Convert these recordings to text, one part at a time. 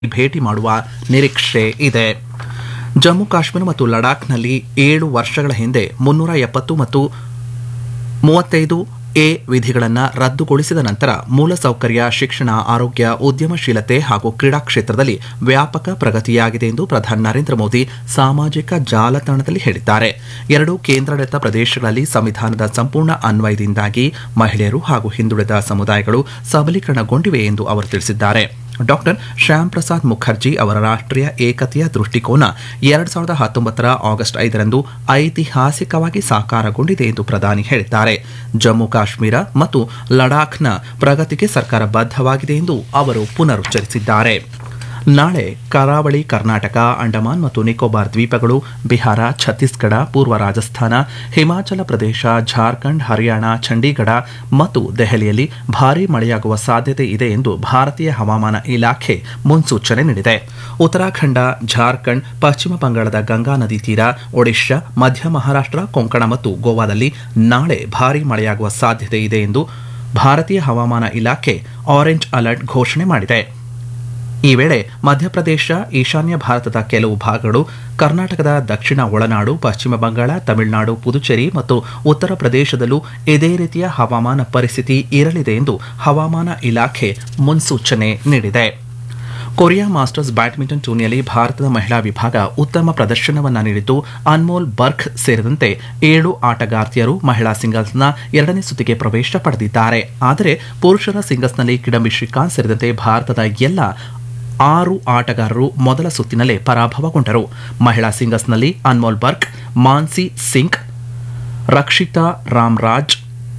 ಭೇಟಿ ಮಾಡುವ ನಿರೀಕ್ಷೆ ಇದೆ ಜಮ್ಮು ಕಾಶ್ಮೀರ ಮತ್ತು ಲಡಾಖ್ನಲ್ಲಿ ಏಳು ವರ್ಷಗಳ ಹಿಂದೆ ಮುನ್ನೂರ ಎಪ್ಪತ್ತು ಮತ್ತು ಮೂವತ್ತೈದು ಎ ವಿಧಿಗಳನ್ನು ರದ್ದುಗೊಳಿಸಿದ ನಂತರ ಮೂಲಸೌಕರ್ಯ ಶಿಕ್ಷಣ ಆರೋಗ್ಯ ಉದ್ಯಮಶೀಲತೆ ಹಾಗೂ ಕ್ರೀಡಾ ಕ್ಷೇತ್ರದಲ್ಲಿ ವ್ಯಾಪಕ ಪ್ರಗತಿಯಾಗಿದೆ ಎಂದು ಪ್ರಧಾನಿ ನರೇಂದ್ರ ಮೋದಿ ಸಾಮಾಜಿಕ ಜಾಲತಾಣದಲ್ಲಿ ಹೇಳಿದ್ದಾರೆ ಎರಡು ಕೇಂದ್ರಾಡಳಿತ ಪ್ರದೇಶಗಳಲ್ಲಿ ಸಂವಿಧಾನದ ಸಂಪೂರ್ಣ ಅನ್ವಯದಿಂದಾಗಿ ಮಹಿಳೆಯರು ಹಾಗೂ ಹಿಂದುಳಿದ ಸಮುದಾಯಗಳು ಸಬಲೀಕರಣಗೊಂಡಿವೆ ಎಂದು ಅವರು ತಿಳಿಸಿದ್ದಾರೆ ಡಾಕ್ಟರ್ ಶ್ಯಾಮ್ ಪ್ರಸಾದ್ ಮುಖರ್ಜಿ ಅವರ ರಾಷ್ಟ್ರೀಯ ಏಕತೆಯ ದೃಷ್ಟಿಕೋನ ಎರಡ್ ಸಾವಿರದ ಹತ್ತೊಂಬತ್ತರ ಆಗಸ್ಟ್ ಐದರಂದು ಐತಿಹಾಸಿಕವಾಗಿ ಸಾಕಾರಗೊಂಡಿದೆ ಎಂದು ಪ್ರಧಾನಿ ಹೇಳಿದ್ದಾರೆ ಜಮ್ಮು ಕಾಶ್ಮೀರ ಮತ್ತು ಲಡಾಖ್ನ ಪ್ರಗತಿಗೆ ಸರ್ಕಾರ ಬದ್ಧವಾಗಿದೆ ಎಂದು ಅವರು ಪುನರುಚ್ಚರಿಸಿದ್ದಾರೆ ನಾಳೆ ಕರಾವಳಿ ಕರ್ನಾಟಕ ಅಂಡಮಾನ್ ಮತ್ತು ನಿಕೋಬಾರ್ ದ್ವೀಪಗಳು ಬಿಹಾರ ಛತ್ತೀಸ್ಗಢ ಪೂರ್ವ ರಾಜಸ್ಥಾನ ಹಿಮಾಚಲ ಪ್ರದೇಶ ಜಾರ್ಖಂಡ್ ಹರಿಯಾಣ ಚಂಡೀಗಢ ಮತ್ತು ದೆಹಲಿಯಲ್ಲಿ ಭಾರೀ ಮಳೆಯಾಗುವ ಸಾಧ್ಯತೆ ಇದೆ ಎಂದು ಭಾರತೀಯ ಹವಾಮಾನ ಇಲಾಖೆ ಮುನ್ಸೂಚನೆ ನೀಡಿದೆ ಉತ್ತರಾಖಂಡ ಜಾರ್ಖಂಡ್ ಪಶ್ಚಿಮ ಬಂಗಾಳದ ಗಂಗಾ ನದಿ ತೀರ ಒಡಿಶಾ ಮಧ್ಯ ಮಹಾರಾಷ್ಟ್ರ ಕೊಂಕಣ ಮತ್ತು ಗೋವಾದಲ್ಲಿ ನಾಳೆ ಭಾರೀ ಮಳೆಯಾಗುವ ಸಾಧ್ಯತೆ ಇದೆ ಎಂದು ಭಾರತೀಯ ಹವಾಮಾನ ಇಲಾಖೆ ಆರೆಂಜ್ ಅಲರ್ಟ್ ಘೋಷಣೆ ಮಾಡಿದೆ ಈ ವೇಳೆ ಮಧ್ಯಪ್ರದೇಶ ಈಶಾನ್ಯ ಭಾರತದ ಕೆಲವು ಭಾಗಗಳು ಕರ್ನಾಟಕದ ದಕ್ಷಿಣ ಒಳನಾಡು ಪಶ್ಚಿಮ ಬಂಗಾಳ ತಮಿಳುನಾಡು ಪುದುಚೇರಿ ಮತ್ತು ಉತ್ತರ ಪ್ರದೇಶದಲ್ಲೂ ಇದೇ ರೀತಿಯ ಹವಾಮಾನ ಪರಿಸ್ಥಿತಿ ಇರಲಿದೆ ಎಂದು ಹವಾಮಾನ ಇಲಾಖೆ ಮುನ್ಸೂಚನೆ ನೀಡಿದೆ ಕೊರಿಯಾ ಮಾಸ್ಟರ್ಸ್ ಬ್ಯಾಡ್ಮಿಂಟನ್ ಟೂರ್ನಿಯಲ್ಲಿ ಭಾರತದ ಮಹಿಳಾ ವಿಭಾಗ ಉತ್ತಮ ಪ್ರದರ್ಶನವನ್ನ ನೀಡಿದ್ದು ಅನ್ಮೋಲ್ ಬರ್ಖ್ ಸೇರಿದಂತೆ ಏಳು ಆಟಗಾರ್ತಿಯರು ಮಹಿಳಾ ಸಿಂಗಲ್ಸ್ನ ಎರಡನೇ ಸುತ್ತಿಗೆ ಪ್ರವೇಶ ಪಡೆದಿದ್ದಾರೆ ಆದರೆ ಪುರುಷರ ಸಿಂಗಲ್ಸ್ನಲ್ಲಿ ಕಿಡಂಬಿ ಶ್ರೀಕಾಂತ್ ಸೇರಿದಂತೆ ಭಾರತದ ಎಲ್ಲ ಆರು ಆಟಗಾರರು ಮೊದಲ ಸುತ್ತಿನಲ್ಲೇ ಪರಾಭವಗೊಂಡರು ಮಹಿಳಾ ಸಿಂಗಲ್ಸ್ನಲ್ಲಿ ಅನ್ಮೋಲ್ ಬರ್ಕ್ ಮಾನ್ಸಿ ಸಿಂಗ್ ರಕ್ಷಿತಾ ರಾಮ್ರಾಜ್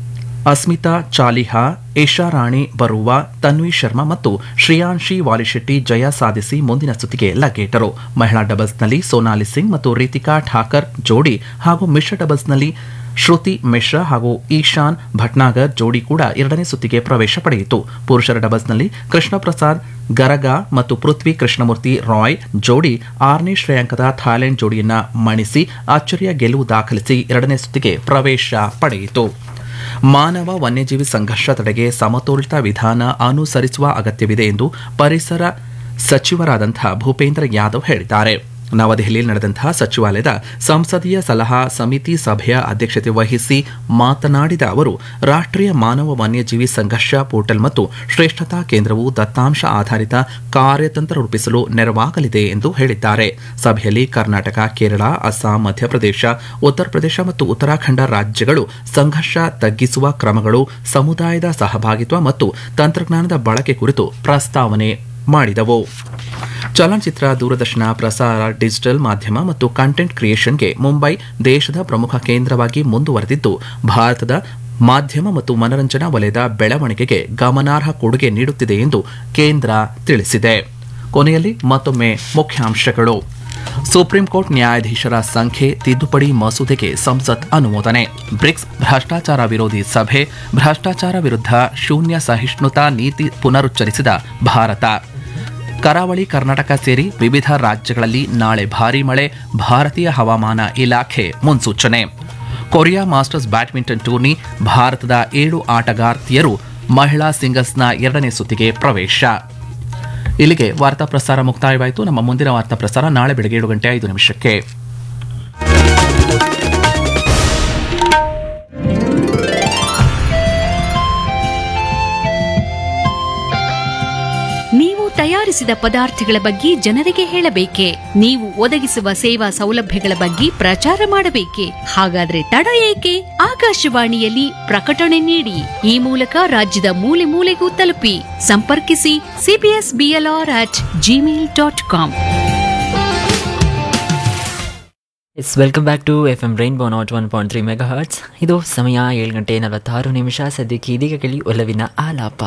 ಅಸ್ಮಿತಾ ಚಾಲಿಹಾ ಇಶಾರಾಣಿ ಬರುವ ತನ್ವಿ ಶರ್ಮಾ ಮತ್ತು ಶ್ರೇಯಾನ್ಶಿ ವಾಲಿಶೆಟ್ಟಿ ಜಯ ಸಾಧಿಸಿ ಮುಂದಿನ ಸುತ್ತಿಗೆ ಲಗ್ಗೇಟರು ಮಹಿಳಾ ಡಬಲ್ಸ್ನಲ್ಲಿ ಸೋನಾಲಿ ಸಿಂಗ್ ಮತ್ತು ರೀತಿಕಾ ಠಾಕರ್ ಜೋಡಿ ಹಾಗೂ ಮಿಶ್ರ ಡಬಲ್ಸ್ನಲ್ಲಿ ಶ್ರುತಿ ಮಿಶ್ರಾ ಹಾಗೂ ಈಶಾನ್ ಭಟ್ನಾಗರ್ ಜೋಡಿ ಕೂಡ ಎರಡನೇ ಸುತ್ತಿಗೆ ಪ್ರವೇಶ ಪಡೆಯಿತು ಪುರುಷರ ಡಬಲ್ಸ್ನಲ್ಲಿ ಕೃಷ್ಣ ಪ್ರಸಾದ್ ಗರಗ ಮತ್ತು ಪೃಥ್ವಿ ಕೃಷ್ಣಮೂರ್ತಿ ರಾಯ್ ಜೋಡಿ ಆರನೇ ಶ್ರೇಯಾಂಕದ ಥಾಯ್ಲೆಂಡ್ ಜೋಡಿಯನ್ನ ಮಣಿಸಿ ಅಚ್ಚರಿಯ ಗೆಲುವು ದಾಖಲಿಸಿ ಎರಡನೇ ಸುತ್ತಿಗೆ ಪ್ರವೇಶ ಪಡೆಯಿತು ಮಾನವ ವನ್ಯಜೀವಿ ಸಂಘರ್ಷ ತಡೆಗೆ ಸಮತೋಲಿತ ವಿಧಾನ ಅನುಸರಿಸುವ ಅಗತ್ಯವಿದೆ ಎಂದು ಪರಿಸರ ಸಚಿವರಾದಂಥ ಭೂಪೇಂದ್ರ ಯಾದವ್ ಹೇಳಿದ್ದಾರೆ ನವದೆಹಲಿಯಲ್ಲಿ ನಡೆದಂತಹ ಸಚಿವಾಲಯದ ಸಂಸದೀಯ ಸಲಹಾ ಸಮಿತಿ ಸಭೆಯ ಅಧ್ಯಕ್ಷತೆ ವಹಿಸಿ ಮಾತನಾಡಿದ ಅವರು ರಾಷ್ಟ್ರೀಯ ಮಾನವ ವನ್ಯಜೀವಿ ಸಂಘರ್ಷ ಪೋರ್ಟಲ್ ಮತ್ತು ಶ್ರೇಷ್ಠತಾ ಕೇಂದ್ರವು ದತ್ತಾಂಶ ಆಧಾರಿತ ಕಾರ್ಯತಂತ್ರ ರೂಪಿಸಲು ನೆರವಾಗಲಿದೆ ಎಂದು ಹೇಳಿದ್ದಾರೆ ಸಭೆಯಲ್ಲಿ ಕರ್ನಾಟಕ ಕೇರಳ ಅಸ್ಸಾಂ ಮಧ್ಯಪ್ರದೇಶ ಉತ್ತರ ಪ್ರದೇಶ ಮತ್ತು ಉತ್ತರಾಖಂಡ ರಾಜ್ಯಗಳು ಸಂಘರ್ಷ ತಗ್ಗಿಸುವ ಕ್ರಮಗಳು ಸಮುದಾಯದ ಸಹಭಾಗಿತ್ವ ಮತ್ತು ತಂತ್ರಜ್ಞಾನದ ಬಳಕೆ ಕುರಿತು ಪ್ರಸ್ತಾವನೆ ಮಾಡಿದವು ಚಲನಚಿತ್ರ ದೂರದರ್ಶನ ಪ್ರಸಾರ ಡಿಜಿಟಲ್ ಮಾಧ್ಯಮ ಮತ್ತು ಕಂಟೆಂಟ್ ಕ್ರಿಯೇಷನ್ಗೆ ಮುಂಬೈ ದೇಶದ ಪ್ರಮುಖ ಕೇಂದ್ರವಾಗಿ ಮುಂದುವರೆದಿದ್ದು ಭಾರತದ ಮಾಧ್ಯಮ ಮತ್ತು ಮನರಂಜನಾ ವಲಯದ ಬೆಳವಣಿಗೆಗೆ ಗಮನಾರ್ಹ ಕೊಡುಗೆ ನೀಡುತ್ತಿದೆ ಎಂದು ಕೇಂದ್ರ ತಿಳಿಸಿದೆ ಕೊನೆಯಲ್ಲಿ ಮತ್ತೊಮ್ಮೆ ಮುಖ್ಯಾಂಶಗಳು ಸುಪ್ರೀಂ ಕೋರ್ಟ್ ನ್ಯಾಯಾಧೀಶರ ಸಂಖ್ಯೆ ತಿದ್ದುಪಡಿ ಮಸೂದೆಗೆ ಸಂಸತ್ ಅನುಮೋದನೆ ಬ್ರಿಕ್ಸ್ ಭ್ರಷ್ಟಾಚಾರ ವಿರೋಧಿ ಸಭೆ ಭ್ರಷ್ಟಾಚಾರ ವಿರುದ್ಧ ಶೂನ್ಯ ಸಹಿಷ್ಣುತಾ ನೀತಿ ಪುನರುಚ್ಚರಿಸಿದ ಭಾರತ ಕರಾವಳಿ ಕರ್ನಾಟಕ ಸೇರಿ ವಿವಿಧ ರಾಜ್ಯಗಳಲ್ಲಿ ನಾಳೆ ಭಾರೀ ಮಳೆ ಭಾರತೀಯ ಹವಾಮಾನ ಇಲಾಖೆ ಮುನ್ಸೂಚನೆ ಕೊರಿಯಾ ಮಾಸ್ಟರ್ಸ್ ಬ್ಯಾಡ್ಮಿಂಟನ್ ಟೂರ್ನಿ ಭಾರತದ ಏಳು ಆಟಗಾರ್ತಿಯರು ಮಹಿಳಾ ಸಿಂಗಲ್ಸ್ನ ಎರಡನೇ ಸುತ್ತಿಗೆ ಪ್ರವೇಶ ಇಲ್ಲಿಗೆ ವಾರ್ತಾ ಪ್ರಸಾರ ಮುಕ್ತಾಯವಾಯಿತು ನಮ್ಮ ಮುಂದಿನ ವಾರ್ತಾ ಪ್ರಸಾರ ನಾಳೆ ಬೆಳಗ್ಗೆ ಏಳು ಗಂಟೆ ಐದು ನಿಮಿಷಕ್ಕೆ ನೀವು ತಯಾರಿಸಿದ ಪದಾರ್ಥಗಳ ಬಗ್ಗೆ ಜನರಿಗೆ ಹೇಳಬೇಕೆ ನೀವು ಒದಗಿಸುವ ಸೇವಾ ಸೌಲಭ್ಯಗಳ ಬಗ್ಗೆ ಪ್ರಚಾರ ಮಾಡಬೇಕೆ ಹಾಗಾದ್ರೆ ತಡ ಏಕೆ ಆಕಾಶವಾಣಿಯಲ್ಲಿ ಪ್ರಕಟಣೆ ನೀಡಿ ಈ ಮೂಲಕ ರಾಜ್ಯದ ಮೂಲೆ ಮೂಲೆಗೂ ತಲುಪಿ ಸಂಪರ್ಕಿಸಿ CBS BLR at Gmail dot com yes welcome back to F M rainbow naught one point three mega hertz ಇದು ಸಮಯ ಏಳು ಗಂಟೆ ನಲವತ್ತಾರು ನಿಮಿಷ ಸದ್ಯಕ್ಕೆ ಇದೀಗ ಕೇಳಿ ಒಲವಿನ ಆಲಾಪ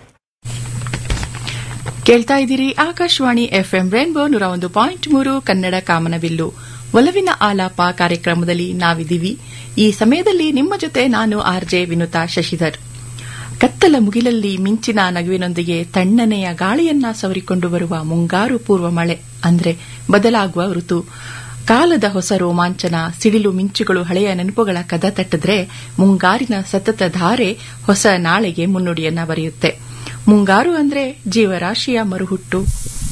ಕೇಳ್ತಾ ಇದ್ದೀರಿ ಆಕಾಶವಾಣಿ ಎಫ್ಎಂ ರೇನ್ಬೋ ನೂರ ಒಂದು ಪಾಯಿಂಟ್ ಮೂರು ಕನ್ನಡ ಕಾಮನಬಿಲ್ಲು ಒಲವಿನ ಆಲಾಪ ಕಾರ್ಯಕ್ರಮದಲ್ಲಿ ನಾವಿದ್ದೀವಿ ಈ ಸಮಯದಲ್ಲಿ ನಿಮ್ಮ ಜೊತೆ ನಾನು ಆರ್ಜೆ ವಿನುತಾ ಶಶಿಧರ್ ಕತ್ತಲ ಮುಗಿಲಲ್ಲಿ ಮಿಂಚಿನ ನಗುವಿನೊಂದಿಗೆ ತಣ್ಣನೆಯ ಗಾಳಿಯನ್ನ ಸವರಿಕೊಂಡು ಬರುವ ಮುಂಗಾರು ಪೂರ್ವ ಮಳೆ ಅಂದ್ರೆ ಬದಲಾಗುವ ಋತು ಕಾಲದ ಹೊಸ ರೋಮಾಂಚನ ಸಿಡಿಲು ಮಿಂಚುಗಳು ಹಳೆಯ ನೆನಪುಗಳ ಕದ ತಟ್ಟಿದ್ರೆ ಮುಂಗಾರಿನ ಸತತ ಧಾರೆ ಹೊಸ ನಾಳೆಗೆ ಮುನ್ನುಡಿಯನ್ನ ಬರೆಯುತ್ತೆ ಮುಂಗಾರು ಅಂದ್ರೆ ಜೀವರಾಶಿಯ ಮರುಹುಟ್ಟು